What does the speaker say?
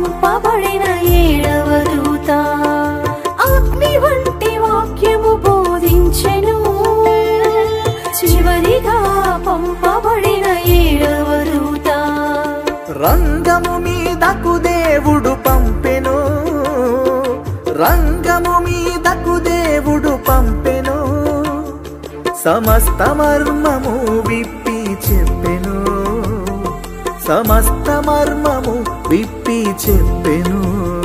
పంపబడిన ఏడవ దూత అగ్ని వంటి వాక్యము బోధించెను చివరిగా పంపబడిన ఏడవ దూత రంగము మీదకు దేవుడు పంపెను రంగము మీదకు దేవుడు పంపెను సమస్త మర్మము విప్పి చెప్పెను సమస్త మర్మము విప్పి చెప్పెను